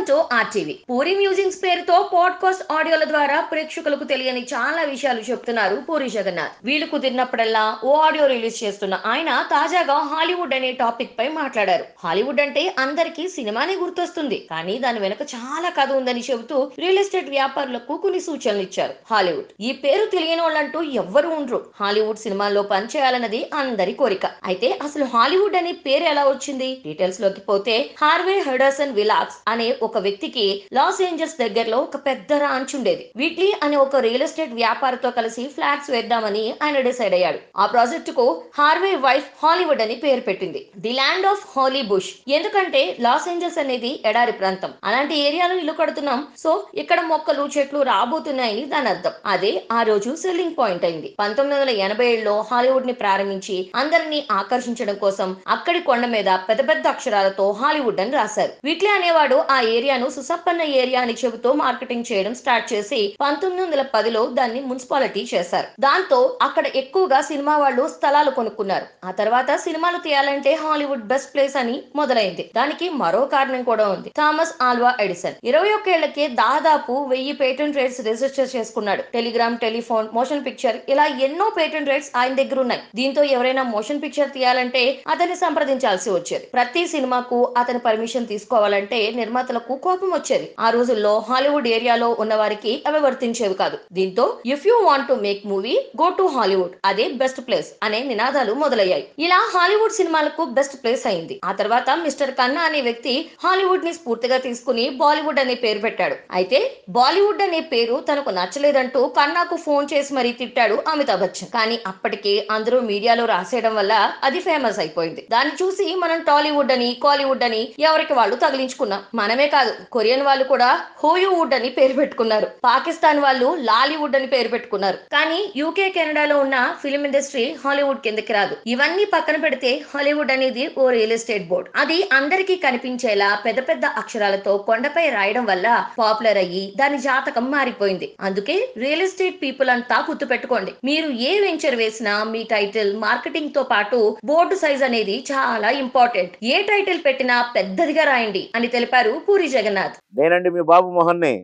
Welcome to RTV Puri musings పేరుతో podcast ఆడియోల ద్వారా ప్రేక్షకులకు తెలియని చాలా విషయాలు చెప్తున్నారు పూరి జగన్నాథ్ వీలు కుదిరినప్పుడల్లా ఓ ఆడియో రిలీజ్ చేస్తున్న ఆయన తాజాగా హాలీవుడ్ అనే టాపిక్ పై మాట్లాడారు హాలీవుడ్ అంటే అందరికీ సినిమానే గుర్తొస్తుంది కానీ దాని వెనుక చాలా కథ ఉందని చెబుతూ రియల్ ఎస్టేట్ వ్యాపారులకు కొన్ని సూచనలు ఇచ్చారు హాలీవుడ్ ఈ పేరు తెలియని వాళ్ళంటూ ఎవ్వరు ఉండరు హాలీవుడ్ సినిమాల్లో పనిచేయాలన్నది అందరి కోరిక అయితే అసలు హాలీవుడ్ అనే పేరు ఎలా వచ్చింది డీటెయిల్స్ లోకి పోతే హార్వే హెడర్సన్ విలాక్స్ అనే ఒక వ్యక్తికి లాస్ ఏంజల్స్ దగ్గరలో ఒక పెద్ద రాంచ్ ఉండేది వీట్లీ అనే ఒక రియల్ ఎస్టేట్ వ్యాపారితో కలిసి ఫ్లాట్స్ వేద్దామని ఆయన డిసైడ్ అయ్యాడు ఆ ప్రాజెక్ట్ కు హార్వే వైఫ్ హాలీవుడ్ అని పేరు పెట్టింది the land of holly bush ఎందుకంటే లాస్ ఏంజల్స్ అనేది ఎడారి ప్రాంతం అలాంటి ఏరియాలో ఇల్లు కడుతున్నాం సో ఇక్కడ మొక్కలు చెట్లు రాబోతున్నాయని దాని అర్థం అదే ఆ రోజు సెల్లింగ్ పాయింట్ అయింది పంతొమ్మిది వందల ఎనభై ఏడులో హాలీవుడ్ ని ప్రారంభించి అందరినీ ఆకర్షించడం కోసం అక్కడి కొండ మీద పెద్ద పెద్ద అక్షరాలతో హాలీవుడ్ అని రాశారు వీట్లీ అనేవాడు ఆ ఏరియాను సుసంపన్న ఏరియా అని చెబుతూ మార్కెటింగ్ చేయడం స్టార్ట్ చేసి పంతొమ్మిది వందల పదిలో దాన్ని మున్సిపాలిటీ చేశారు దాంతో అక్కడ ఎక్కువగా సినిమా వాళ్ళు స్థలాలు కొనుక్కున్నారు ఆ తర్వాత సినిమాలు తీయాలంటే హాలీవుడ్ బెస్ట్ ప్లేస్ అని మొదలైంది దానికి మరో కారణం కూడా ఉంది థామస్ ఆల్వా ఎడిసన్ ఇరవై ఒక్కేళ్లకే దాదాపు వెయ్యి పేటెంట్ రైట్స్ రిజిస్టర్ చేసుకున్నాడు టెలిగ్రామ్ టెలిఫోన్ మోషన్ పిక్చర్ ఇలా ఎన్నో పేటెంట్ రైట్స్ ఆయన దగ్గర ఉన్నాయి దీంతో ఎవరైనా మోషన్ పిక్చర్ తీయాలంటే అతన్ని సంప్రదించాల్సి వచ్చేది ప్రతి సినిమాకు అతని పర్మిషన్ తీసుకోవాలంటే నిర్మాతలకు కోపం వచ్చేది ఆ రోజుల్లో హాలీవుడ్ ఏరియాలో ఉన్న వారికి అవి వర్తించేవి కాదు దీంతో if you want to make movie go to Hollywood అదే బెస్ట్ ప్లేస్ అనే నినాదాలు మొదలయ్యాయి ఇలా హాలీవుడ్ సినిమాలకు బెస్ట్ ప్లేస్ అయింది ఆ తర్వాత మిస్టర్ కన్నా అనే వ్యక్తి హాలీవుడ్ ని స్ఫూర్తిగా తీసుకుని బాలీవుడ్ అనే పేరు పెట్టాడు అయితే బాలీవుడ్ అనే పేరు తనకు నచ్చలేదంటూ కన్నాకు ఫోన్ చేసి మరీ తిట్టాడు అమితాబ్ బచ్చన్ కానీ అప్పటికే అందరూ మీడియాలో రాసేయడం వల్ల అది ఫేమస్ అయిపోయింది దాన్ని చూసి మనం టాలీవుడ్ అని కాలీవుడ్ అని ఎవరికి వాళ్ళు తగిలించుకున్నాం మనమే కాదు కొరియన్ వాళ్ళు కూడా హోయూవుడ్ అని పేరు పెట్టుకున్నారు పాకిస్తాన్ వాళ్ళు లాలీవుడ్ అని పేరు పెట్టుకున్నారు కానీ యూకే కెనడాలో ఉన్న ఫిలిం ఇండస్ట్రీ హాలీవుడ్ కిందకి రాదు ఇవన్నీ పక్కన పెడితే హాలీవుడ్ అనేది ఓ రియల్ ఎస్టేట్ బోర్డ్ అది అందరికీ కనిపించేలా పెద్ద పెద్ద అక్షరాలతో కొండపై రాయడం వల్ల పాపులర్ అయ్యి దాని జాతకం మారిపోయింది అందుకే రియల్ ఎస్టేట్ పీపుల్ అంతా గుర్తు పెట్టుకోండి మీరు ఏ వెంచర్ వేసినా మీ టైటిల్ మార్కెటింగ్ తో పాటు బోర్డు సైజ్ అనేది చాలా ఇంపార్టెంట్ ఏ టైటిల్ పెట్టినా పెద్దదిగా రాయండి అని తెలిపారు పూరి జగన్నాథ్ నేనండి మీ బాబు మోహన్ని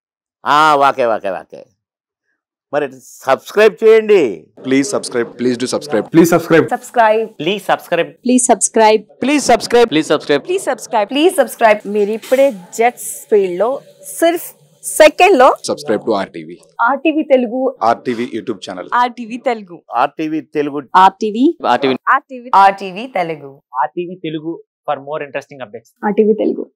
ఆ, వాకే వాకే వాకే మరి సబ్స్క్రైబ్ చేయండి Please subscribe. Please do subscribe. Please subscribe. subscribe please subscribe please subscribe please subscribe please subscribe please subscribe please subscribe మీరు ఇప్పుడే జెట్స్ ఫీల్డ్ లో సిర్ఫ్ సెకండ్ లో Subscribe to RTV. RTV Telugu RTV YouTube channel. RTV Telugu RTV Telugu RTV RTV RTV RTV Telugu RTV Telugu for more interesting updates RTV Telugu